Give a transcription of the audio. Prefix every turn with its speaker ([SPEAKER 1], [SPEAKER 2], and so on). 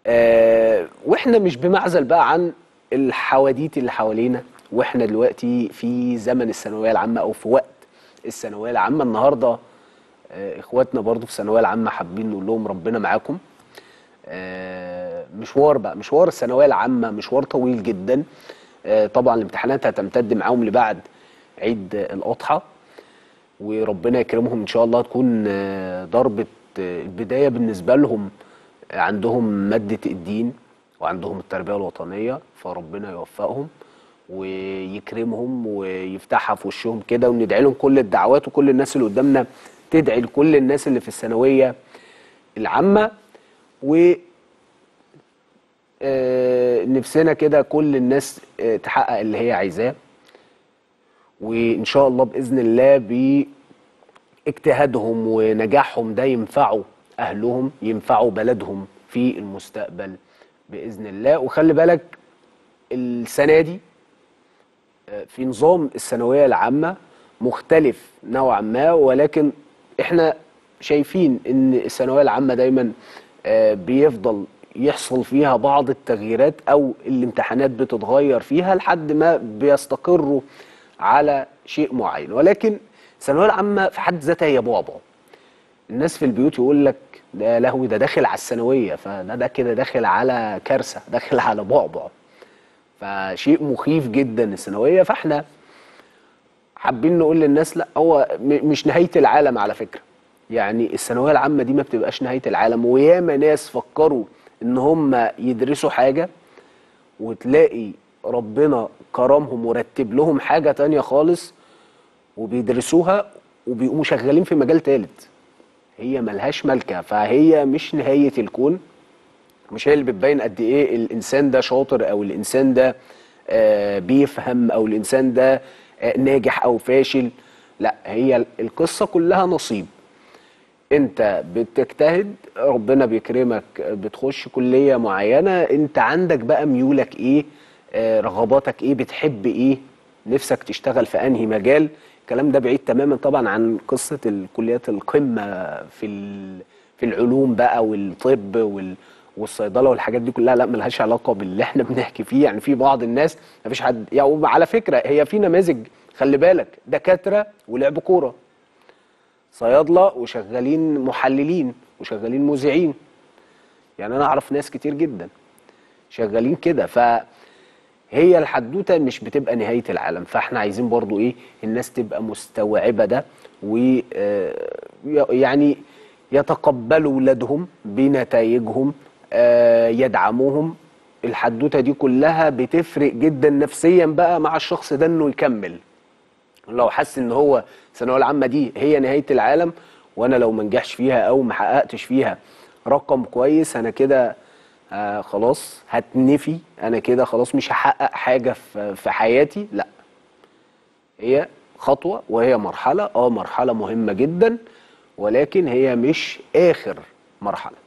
[SPEAKER 1] آه واحنا مش بمعزل بقى عن الحواديت اللي حوالينا واحنا دلوقتي في زمن الثانويه العامه او في وقت الثانويه العامه النهارده آه اخواتنا برضو في الثانويه العامه حابين نقول لهم ربنا معاكم آه مشوار بقى مشوار الثانويه العامه مشوار طويل جدا آه طبعا الامتحانات هتمتد معاهم لبعد عيد الاضحى وربنا يكرمهم ان شاء الله تكون آه، ضربه آه، البدايه بالنسبه لهم عندهم ماده الدين وعندهم التربيه الوطنيه فربنا يوفقهم ويكرمهم ويفتحها في وشهم كده وندعي لهم كل الدعوات وكل الناس اللي قدامنا تدعي لكل الناس اللي في الثانويه العامه و آه، نفسنا كده كل الناس آه، تحقق اللي هي عايزاه وان شاء الله باذن الله باجتهادهم ونجاحهم ده ينفعوا اهلهم ينفعوا بلدهم في المستقبل باذن الله وخلي بالك السنه دي آه، في نظام الثانويه العامه مختلف نوعا ما ولكن احنا شايفين ان الثانويه العامه دايما آه، بيفضل يحصل فيها بعض التغييرات او الامتحانات بتتغير فيها لحد ما بيستقروا على شيء معين ولكن الثانويه العامه في حد ذاتها هي بعبع الناس في البيوت يقول لك ده لهوي ده داخل على الثانويه فده ده كده داخل على كارثه داخل على بعبع فشيء مخيف جدا الثانويه فاحنا حابين نقول للناس لا هو م- مش نهايه العالم على فكره يعني الثانويه العامه دي ما بتبقاش نهايه العالم وياما ناس فكروا ان هم يدرسوا حاجه وتلاقي ربنا كرمهم ورتب لهم حاجه تانية خالص وبيدرسوها وبيقوموا شغالين في مجال تالت هي ملهاش ملكه فهي مش نهايه الكون مش هي اللي بتبين قد ايه الانسان ده شاطر او الانسان ده آه، بيفهم او الانسان ده آه، ناجح او فاشل لا هي القصه كلها نصيب انت بتجتهد ربنا بيكرمك بتخش كليه معينه انت عندك بقى ميولك ايه آه، رغباتك ايه بتحب ايه نفسك تشتغل في انهي مجال الكلام ده بعيد تماما طبعا عن قصه الكليات القمه في ال- في العلوم بقى والطب وال والصيدله والحاجات دي كلها لا ملهاش علاقه باللي احنا بنحكي فيه يعني في بعض الناس مفيش حد يعني على فكره هي في نماذج خلي بالك دكاتره ولعب كوره صيادله وشغالين محللين وشغالين مذيعين يعني انا اعرف ناس كتير جدا شغالين كده فهي الحدوته مش بتبقى نهايه العالم فاحنا عايزين برضو ايه الناس تبقى مستوعبه ده و آه، يعني يتقبلوا ولادهم بنتائجهم آه، يدعموهم الحدوته دي كلها بتفرق جدا نفسيا بقى مع الشخص ده انه يكمل لو حس ان هو الثانويه العامه دي هي نهايه العالم وانا لو ما نجحش فيها او ما حققتش فيها رقم كويس انا كده آه خلاص هتنفي انا كده خلاص مش هحقق حاجه في في حياتي لا هي خطوه وهي مرحله اه مرحله مهمه جدا ولكن هي مش اخر مرحله